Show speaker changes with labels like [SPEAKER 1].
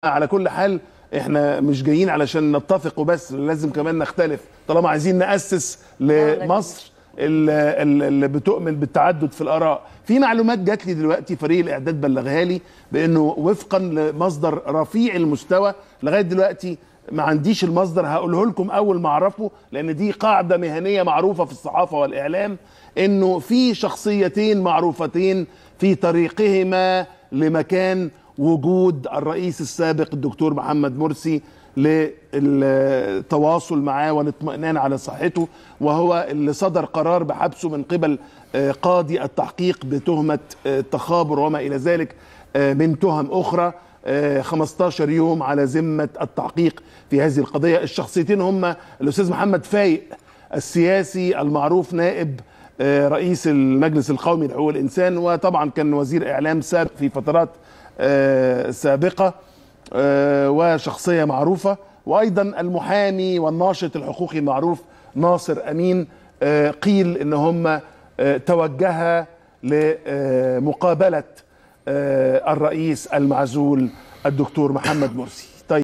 [SPEAKER 1] على كل حال احنا مش جايين علشان نتفق وبس لازم كمان نختلف طالما عايزين نأسس لمصر ال- ال- اللي بتؤمن بالتعدد في الآراء في معلومات جات لي دلوقتي فريق الإعداد بلغها لي بأنه وفقا لمصدر رفيع المستوى لغاية دلوقتي ما عنديش المصدر هقوله لكم أول ما أعرفه لأن دي قاعدة مهنية معروفة في الصحافة والإعلام إنه في شخصيتين معروفتين في طريقهما لمكان وجود الرئيس السابق الدكتور محمد مرسي للتواصل معاه والاطمئنان على صحته وهو اللي صدر قرار بحبسه من قبل آه، قاضي التحقيق بتهمة آه، التخابر وما إلى ذلك آه، من تهم أخرى آه، 15 يوم على ذمة التحقيق في هذه القضية الشخصيتين هم الأستاذ محمد فايق السياسي المعروف نائب آه، رئيس المجلس القومي لحقوق الإنسان وطبعا كان وزير إعلام سابق في فترات آه، سابقة آه، وشخصية معروفة وأيضا المحامي والناشط الحقوقي المعروف ناصر أمين آه، قيل إن هم آه، توجها لمقابلة آه، الرئيس المعزول الدكتور محمد مرسي